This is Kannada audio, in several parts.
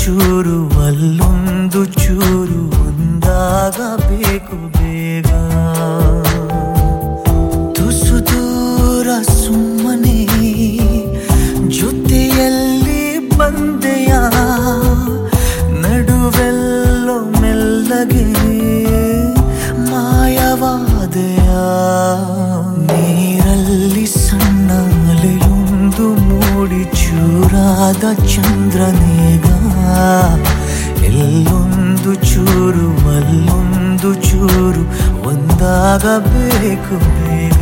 ಚೂರು ಅಲ್ಲೊಂದು ಚೂರು ಒಂದಾಗಬೇಕು ಬೇಗ ತುಸು ದೂರ ಸುಮ್ಮನೆ ಜೊತೆಯಲ್ಲಿ ಬಂದೆಯ ನಡುವೆಲ್ಲೋ ಮೆಲ್ಲಗೆ ಮಾಯವಾದೆಯ ನೀರಲ್ಲಿ ಸಣ್ಣ ಅಲೆಯೊಂದು ಮೂಡಿ ಚೂರಾದ ಚಂದ್ರನೇಗ ಎಲ್ಲೊಂದು ಚೂರು ಅಲ್ಲೊಂದು ಚೂರು ಒಂದಾಗಬೇಕು ಬೇಗ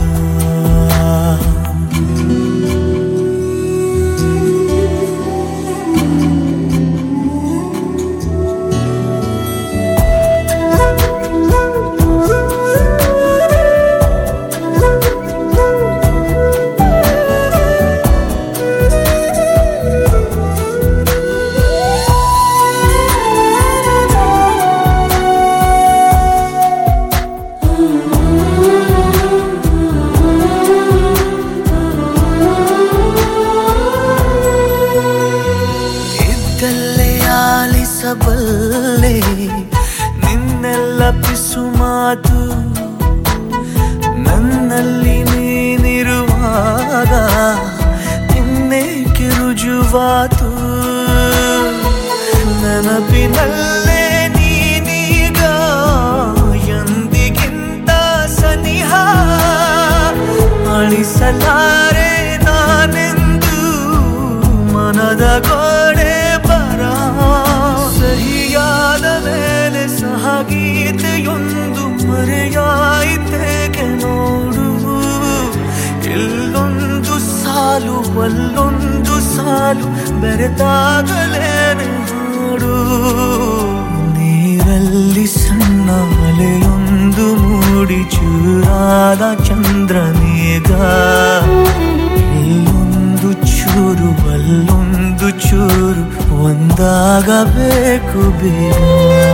ಇದ್ದಲ್ಲೇ ಆಲಿಸಬಲ್ಲೆ ನಿನ್ನೆಲ್ಲ ಪಿಸು ಮಾತು ನನ್ನಲ್ಲಿ ನೀನಿರುವಾಗ ನಿನ್ನೆ ಕಿರುಜುವಾತು ನೆನಪಿನಲ್ಲೇ ನೀನೀಗ ಎಂದಿಗಿಂತ ಸನಿಹ ಅಳಿಸಲಾರೆ ನಾನೆಂದು ಮನದ ಗೋಡೆ ಬರ ಸಹಿಯಾದ ಮೇಲೆ ಸಹಗೀತೆಯೊಂದು ಮರೆಯಾಯಿತೇಕೆ ನೋಡು ಇಲ್ಲೊಂದು ಸಾಲು ಅಲ್ಲೊಂದು ಸಾಲು ಬೆರೆತಾಗಲೇನೆ ನೋಡು ನೀರಲ್ಲಿ ಸಣ್ಣ ಅಲೆಯೊಂದು ಮೂಡಿ ಚೂರಾದ ಚಂದ್ರನೇಗ ಇಲ್ಲೊಂದು ಚೂರು ಅಲ್ಲೊಂದು ಚೂರು ಒಂದಾಗಬೇಕು ಬೇಗ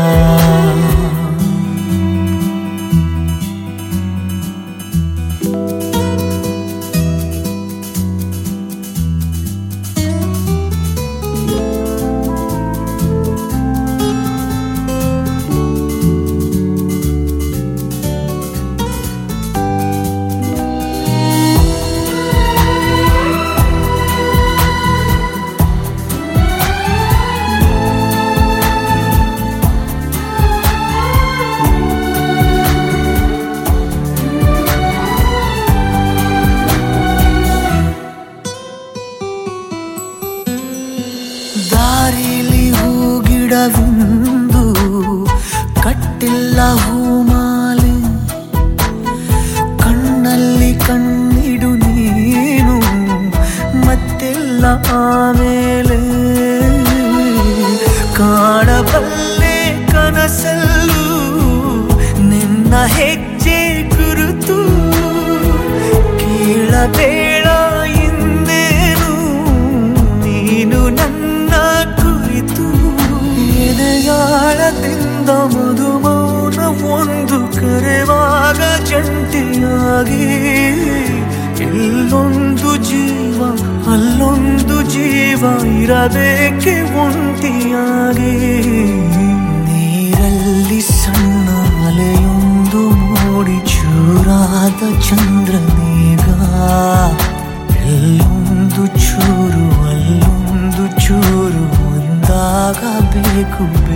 ದಾರಿಲಿ ಹೂಗಿಡವಿಂದು ಕಟ್ಟಿಲ್ಲ ಹೂಮಾಲೆ ಕಣ್ಣಲ್ಲಿ ಕಣ್ಣಿಡು ನೀನು ಮತ್ತೆಲ್ಲ ಆಮೇಲೆ ಕಾಣಬಲ್ಲೆ ಕನಸಲ್ಲೂ ನಿನ್ನ ಹೆಜ್ಜೆ ಗುರುತು ಕೇಳಬೇಡ ಇಂದೇನು ನೀನು ನನ್ನ ಕುರಿತು ಎದೆಯಾಳದಿಂದ ಮಧುಮೌನ ಒಂದು ಕರೆವಾಗ ಜಂಟಿಯಾಗಿ ಇಲ್ಲೊಂದು ಜೀವ ಅಲ್ಲೊಂದು ಜೀವ ಇರಬೇಕೆ ಒಂಟಿಯಾಗಿ ನೀರಲ್ಲಿ ಸಣ್ಣ ಅಲೆಯೊಂದು ಮೂಡಿ ಚೂರಾದ ಚಂದ್ರನೇಗ ಎಲ್ಲೊಂದು ಚೂರು ಅಲ್ಲೊಂದು ಚೂರು ಒಂದಾಗಬೇಕು